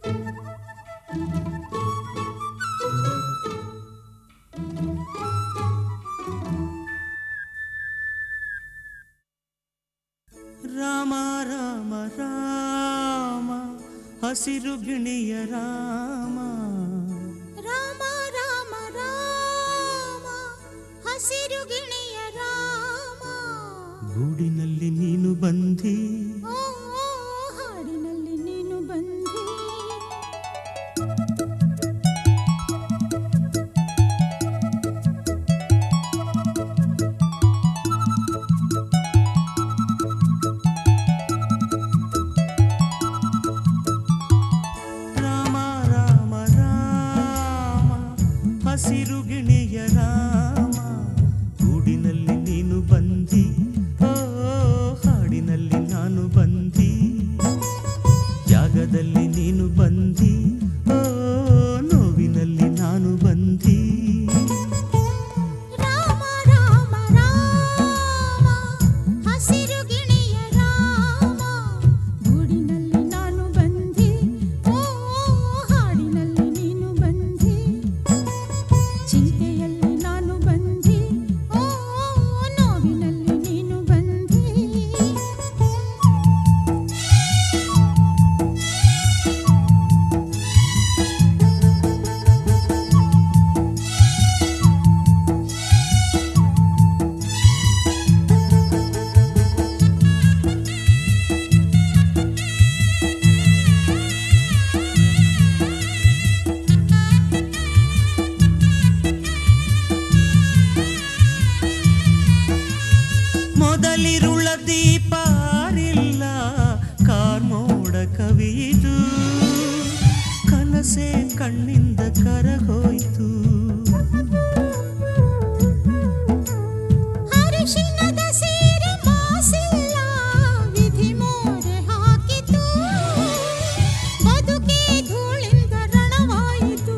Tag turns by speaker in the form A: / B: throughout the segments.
A: ರಾಮ ರಾಮ ರಾಮ ಹಸಿರು ಗಿಣಿಯ ರಾಮ
B: ರಾಮ ರಾಮ ರಾಮ ಹಸಿರು ಗಿಣಿಯ ರಾಮ
A: ಗೂಡಿನಲ್ಲಿ ನೀನು ಬಂದಿ
B: ಓ ಓ, ಹಾಡಿನಲ್ಲಿ ನೀನು ಬಂದೆ
A: ರಾಮ ರಾಮ ರಾಮ ಹಸಿರು ಗಿಣಿಯ ರಾಮ ಗೂಡಿನಲ್ಲಿ ನೀನು ಬಂದಿ ಓ ಹಾಡಿನಲ್ಲಿ ನಾನು ಬಂದಿ ಜಾಗದಲ್ಲಿ ನೀನು ಬಂದಿ ಓ ನೋವಿನಲ್ಲಿ ನಾನು ಬಂದಿ
B: ರಾಮ ರಾಮ ರಾಮ ಹಸಿರು ಗಿಣಿಯ ರಾಮ ಗೂಡಿನಲ್ಲಿ ನಾನು ಬಂದೆ ಓ ಹಾಡಿನಲ್ಲಿ ನೀನು ಬಂದೆ ಚಿಂತೆಯಲ್ಲಿ ನಾನು ಬಂದೆ ಓ ನೋವಿನಲ್ಲಿ ನೀನು ಬಂದೆ
A: ಮೊದಲಿರುಳ ದೀಪ ಆರಿಲ್ಲ ಕಾರ್ಮೋಡ ಕವಿಯಿತು ಕನಸೆ ಕಣ್ಣಿಂದ ಕರಗೋಯ್ತು
B: ಅರಿಶಿನದ ಸೀರೆ ಮಾಸಿಲ್ಲ ವಿಧಿ ಮೋರೆ ಹಾಕಿತು ಬದುಕೇ ಧೂಳಿಂದ ರಣವಾಯಿತು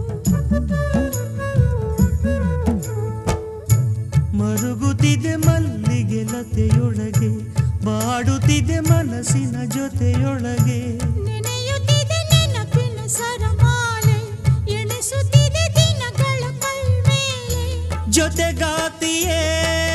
A: ಮರುಗುತ್ತಿದೆ ಮಲ್ಲಿಗೆ ಲತೆಯೊಳಗೆ ಬಾಡುತ್ತಿದೆ ಮನಸ್ಸಿನ ಜೊತೆಯೊಳಗೆ
B: ನೆನೆಯುತ್ತಿದೆ ನೆನಪಿನ ಸರಮಾಲೆ ಎಣಿಸುತ್ತಿದೆ ದಿನಗಳ ಕೈಮೇಲೆ
A: ಜೊತೆಗಾತಿಯೇ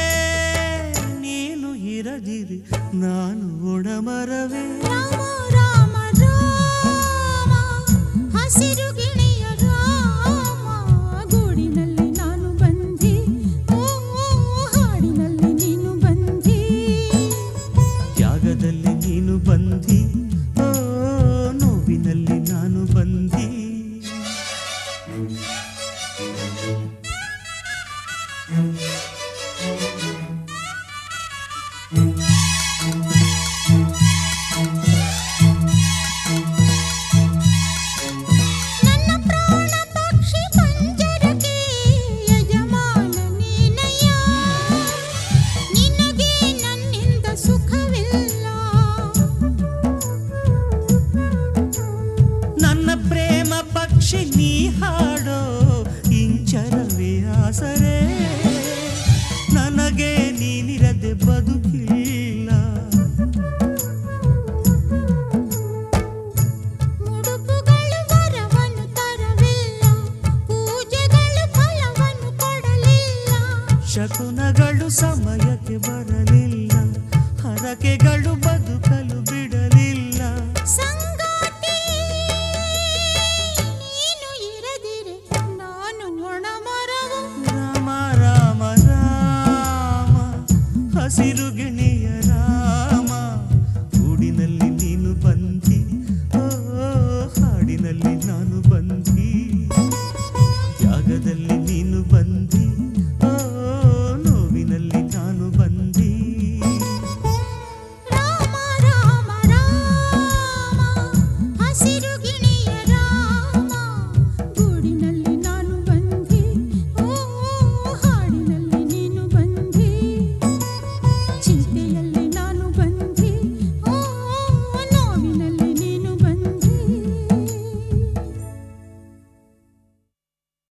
A: ನೀನು ಇರದಿರಿ ನಾನು ಒಡಮರವೇ
B: ರಾಮ ರಾಮ ರಾಮ ಹಸಿರು ಗಿಣಿಯ ರಾಮ ಗೂಡಿನಲ್ಲಿ ನಾನು ಬಂದೆ ಓ ಹಾಡಿನಲ್ಲಿ ನೀನು ಬಂದೆ
A: ತ್ಯಾಗದಲ್ಲಿ ನೀನು ಬಂದಿ ಓ ನೋವಿನಲ್ಲಿ ನಾನು ಬಂದಿ
B: ನನ್ನ ಪ್ರಾಣ ಪಕ್ಷಿ ಪಂಜರಕ್ಕೆ ಯಜಮಾನ ನೀನಯ್ಯ ನಿನಗೆ ನನ್ನಿಂದ ಸುಖವಿಲ್ಲ
A: ನನ್ನ ಪ್ರೇಮ ಪಕ್ಷಿ ನೀ ಹಾಡೋ ಇಂಚರವೇ ಆಸರೆ ನನಗೆ ನೀನಿರದೆ ಬದುಕಿಲ್ಲ
B: ಮುಡುಪುಗಳು ವರವನ್ನು ತರವಿಲ್ಲ ಪೂಜೆಗಳು ಫಲವನ್ನು ಕೊಡಲಿಲ್ಲ
A: ಶಕುನಗಳು ಸಮಯಕ್ಕೆ ಬರ